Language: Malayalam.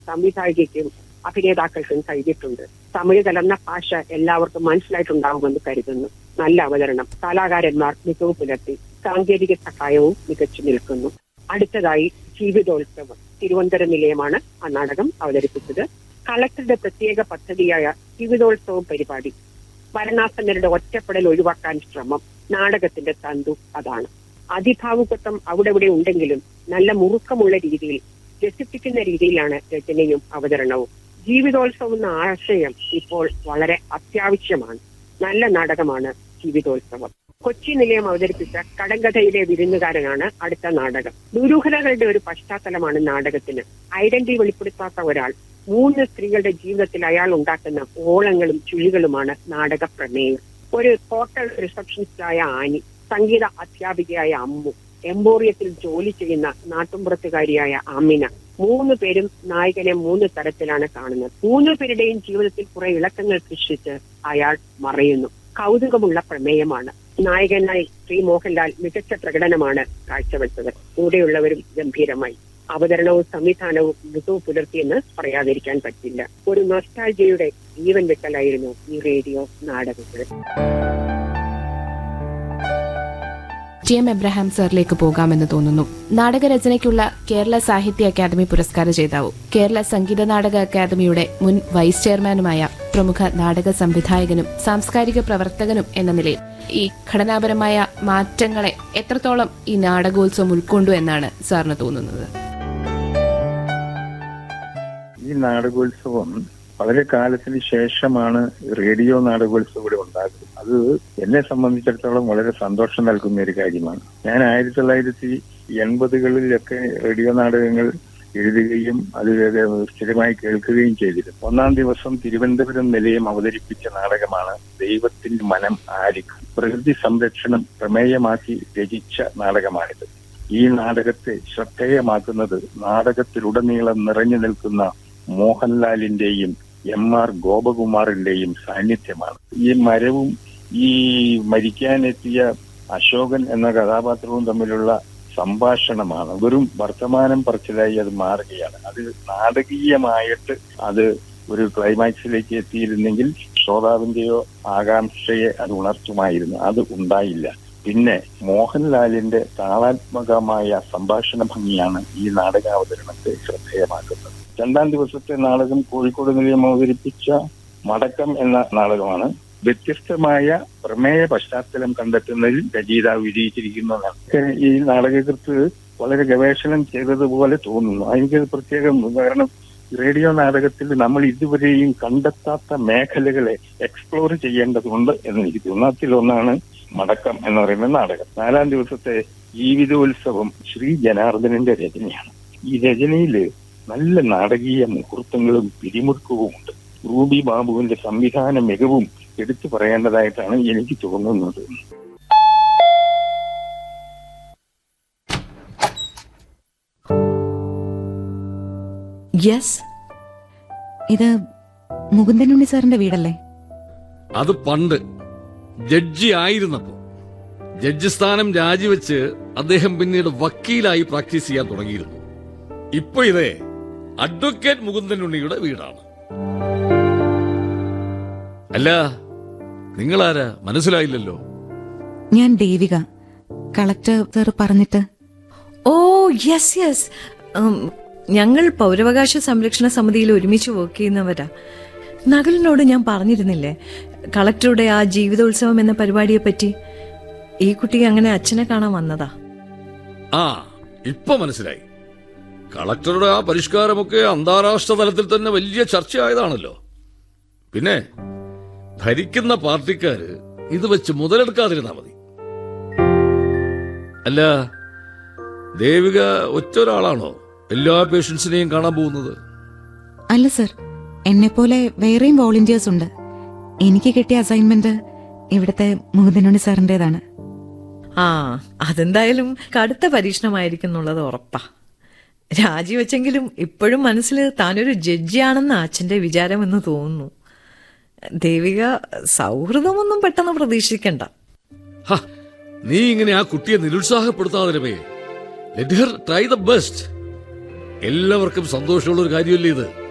സംവിധായികയ്ക്കും അഭിനേതാക്കൾക്കും കഴിഞ്ഞിട്ടുണ്ട് തമിഴ് കലർന്ന ഭാഷ എല്ലാവർക്കും മനസ്സിലായിട്ടുണ്ടാവുമെന്ന് കരുതുന്നു നല്ല അവതരണം കലാകാരന്മാർ മികവ് പുലർത്തി സാങ്കേതിക സഹായവും മികച്ചു നിൽക്കുന്നു അടുത്തതായി ജീവിതോത്സവം തിരുവനന്തപുരം നിലയമാണ് ആ നാടകം അവതരിപ്പിച്ചത് കളക്ടറുടെ പ്രത്യേക പദ്ധതിയായ ജീവിതോത്സവം പരിപാടി ഭരണാസന്നരുടെ ഒറ്റപ്പെടൽ ഒഴിവാക്കാൻ ശ്രമം നാടകത്തിന്റെ തന്തു അതാണ് അതിഭാവുകത്വം അവിടെ ഇവിടെ ഉണ്ടെങ്കിലും നല്ല മുറുക്കമുള്ള രീതിയിൽ രസിപ്പിക്കുന്ന രീതിയിലാണ് രചനയും അവതരണവും ജീവിതോത്സവം എന്ന ആശയം ഇപ്പോൾ വളരെ അത്യാവശ്യമാണ് നല്ല നാടകമാണ് ജീവിതോത്സവം കൊച്ചി നിലയം അവതരിപ്പിച്ച കടങ്കഥയിലെ വിരുന്നുകാരനാണ് അടുത്ത നാടകം ദുരൂഹതകളുടെ ഒരു പശ്ചാത്തലമാണ് നാടകത്തിന് ഐഡന്റിറ്റി വെളിപ്പെടുത്താത്ത ഒരാൾ മൂന്ന് സ്ത്രീകളുടെ ജീവിതത്തിൽ അയാൾ ഉണ്ടാക്കുന്ന ഓളങ്ങളും ചുഴികളുമാണ് നാടക പ്രമേയം ഒരു ഹോട്ടൽ റിസപ്ഷനിസ്റ്റായ ആനി സംഗീത അധ്യാപികയായ അമ്മു എംബോറിയത്തിൽ ജോലി ചെയ്യുന്ന നാട്ടുമ്പുറത്തുകാരിയായ അമിന മൂന്ന് പേരും നായകനെ മൂന്ന് തരത്തിലാണ് കാണുന്നത് മൂന്ന് പേരുടെയും ജീവിതത്തിൽ കുറെ ഇളക്കങ്ങൾ സൃഷ്ടിച്ച് അയാൾ മറയുന്നു കൗതുകമുള്ള പ്രമേയമാണ് നായകനായി ശ്രീ മോഹൻലാൽ മികച്ച പ്രകടനമാണ് കാഴ്ചവെച്ചത് കൂടെയുള്ളവരും ഗംഭീരമായി അവതരണവും സംവിധാനവും മികവ് പുലർത്തിയെന്ന് പറയാതിരിക്കാൻ പറ്റില്ല ഒരു നൊസ്റ്റാൾജിയുടെ ജീവൻ വെക്കലായിരുന്നു ഈ റേഡിയോ നാടകങ്ങൾ ടി എം എബ്രഹാം സാറിലേക്ക് പോകാമെന്ന് തോന്നുന്നു നാടകരചനയ്ക്കുള്ള കേരള സാഹിത്യ അക്കാദമി പുരസ്കാര ജേതാവും കേരള സംഗീത നാടക അക്കാദമിയുടെ മുൻ വൈസ് ചെയർമാനുമായ പ്രമുഖ നാടക സംവിധായകനും സാംസ്കാരിക പ്രവർത്തകനും എന്ന നിലയിൽ ഈ ഘടനാപരമായ മാറ്റങ്ങളെ എത്രത്തോളം ഈ നാടകോത്സവം ഉൾക്കൊണ്ടു എന്നാണ് സാറിന് തോന്നുന്നത് ഈ നാടകോത്സവം വളരെ കാലത്തിന് ശേഷമാണ് റേഡിയോ നാടകോത്സവം ഇവിടെ ഉണ്ടാകുന്നത് അത് എന്നെ സംബന്ധിച്ചിടത്തോളം വളരെ സന്തോഷം നൽകുന്ന ഒരു കാര്യമാണ് ഞാൻ ആയിരത്തി തൊള്ളായിരത്തി എൺപതുകളിലൊക്കെ റേഡിയോ നാടകങ്ങൾ എഴുതുകയും അത് സ്ഥിരമായി കേൾക്കുകയും ചെയ്തിരുന്നു ഒന്നാം ദിവസം തിരുവനന്തപുരം നിലയം അവതരിപ്പിച്ച നാടകമാണ് ദൈവത്തിന്റെ മനം ആരിക്കും പ്രകൃതി സംരക്ഷണം പ്രമേയമാക്കി രചിച്ച നാടകമാണിത് ഈ നാടകത്തെ ശ്രദ്ധേയമാക്കുന്നത് നാടകത്തിലുടനീളം നിറഞ്ഞു നിൽക്കുന്ന മോഹൻലാലിന്റെയും എം ആർ ഗോപകുമാറിന്റെയും സാന്നിധ്യമാണ് ഈ മരവും ഈ മരിക്കാനെത്തിയ അശോകൻ എന്ന കഥാപാത്രവും തമ്മിലുള്ള സംഭാഷണമാണ് വെറും വർത്തമാനം പറച്ചിലായി അത് മാറുകയാണ് അത് നാടകീയമായിട്ട് അത് ഒരു ക്ലൈമാക്സിലേക്ക് എത്തിയിരുന്നെങ്കിൽ ശ്രോതാവിന്റെയോ ആകാംക്ഷയെ അത് ഉണർത്തുമായിരുന്നു അത് ഉണ്ടായില്ല പിന്നെ മോഹൻലാലിന്റെ താളാത്മകമായ സംഭാഷണ ഭംഗിയാണ് ഈ നാടകാവതരണത്തെ ശ്രദ്ധേയമാക്കുന്നത് രണ്ടാം ദിവസത്തെ നാടകം കോഴിക്കോട് നിലയം അവതരിപ്പിച്ച മടക്കം എന്ന നാടകമാണ് വ്യത്യസ്തമായ പ്രമേയ പശ്ചാത്തലം കണ്ടെത്തുന്നതിൽ രചയിതാവ് വിജയിച്ചിരിക്കുന്നതാണ് ഈ നാടകകൃത്ത് വളരെ ഗവേഷണം ചെയ്തതുപോലെ തോന്നുന്നു എനിക്കത് പ്രത്യേകം കാരണം റേഡിയോ നാടകത്തിൽ നമ്മൾ ഇതുവരെയും കണ്ടെത്താത്ത മേഖലകളെ എക്സ്പ്ലോർ ചെയ്യേണ്ടതുണ്ട് എന്ന് എനിക്ക് തോന്നുന്നു അതിലൊന്നാണ് മടക്കം എന്ന് പറയുന്ന നാടകം നാലാം ദിവസത്തെ ജീവിതോത്സവം ശ്രീ ജനാർദ്ദനന്റെ രചനയാണ് ഈ രചനയില് നല്ല നാടകീയ മുഹൂർത്തങ്ങളും പിരിമുറുക്കവും ഉണ്ട് റൂബി ബാബുവിന്റെ സംവിധാന മികവും എടുത്തു പറയേണ്ടതായിട്ടാണ് എനിക്ക് തോന്നുന്നത് യെസ് ഇത് മുകുന്ദനുണ്ണി സാറിന്റെ വീടല്ലേ അത് പണ്ട് ജഡ്ജി ആയിരുന്നപ്പോ ജഡ്ജി സ്ഥാനം രാജിവെച്ച് അദ്ദേഹം പിന്നീട് വക്കീലായി പ്രാക്ടീസ് ചെയ്യാൻ തുടങ്ങിയിരുന്നു ഇപ്പൊ ഇതേ അഡ്വക്കേറ്റ് മുകുന്ദൻ ഉണ്ണിയുടെ വീടാണ് അല്ല നിങ്ങളാരാ മനസ്സിലായില്ലല്ലോ ഞാൻ ദേവിക കളക്ടർ സാർ പറഞ്ഞിട്ട് ഓ യെസ് യെസ് ഞങ്ങൾ പൗരാവകാശ സംരക്ഷണ സമിതിയിൽ ഒരുമിച്ച് വർക്ക് ചെയ്യുന്നവരാ നകലിനോട് ഞാൻ പറഞ്ഞിരുന്നില്ലേ കളക്ടറുടെ ആ ജീവിതോത്സവം എന്ന പരിപാടിയെ പറ്റി ഈ കുട്ടി അങ്ങനെ അച്ഛനെ കാണാൻ വന്നതാ ആ ഇപ്പൊ മനസ്സിലായി കളക്ടറുടെ ആ പരിഷ്കാരമൊക്കെ അന്താരാഷ്ട്ര തലത്തിൽ തന്നെ വലിയ ചർച്ചയായതാണല്ലോ പിന്നെ ഭരിക്കുന്ന പാർട്ടിക്കാര് ഇത് വെച്ച് മുതലെടുക്കാതിരുന്നാ മതി അല്ല ദേവിക ഒറ്റ ഒരാളാണോ എല്ലാ പേഷ്യൻസിനെയും കാണാൻ പോകുന്നത് അല്ല സർ എന്നെ പോലെ വേറെയും വോളണ്ടിയേഴ്സ് ഉണ്ട് എനിക്ക് കിട്ടിയ അസൈൻമെന്റ് ഇവിടുത്തെ മുകുന്ദനുണ്ണി സാറിന്റേതാണ് ആ അതെന്തായാലും കടുത്ത പരീക്ഷണമായിരിക്കും എന്നുള്ളത് ഉറപ്പാ രാജിവെച്ചെങ്കിലും ഇപ്പോഴും മനസ്സിൽ താനൊരു ജഡ്ജിയാണെന്ന് അച്ഛന്റെ വിചാരമെന്ന് തോന്നുന്നു ദേവിക സൗഹൃദമൊന്നും പെട്ടെന്ന് പ്രതീക്ഷിക്കണ്ട ഹ, നീ ഇങ്ങനെ ആ കുട്ടിയെ നിരുത്സാഹപ്പെടുത്താതെ രമേ let her try the best എല്ലാവർക്കും സന്തോഷമുള്ള ഒരു കാര്യമല്ലേ ഇത്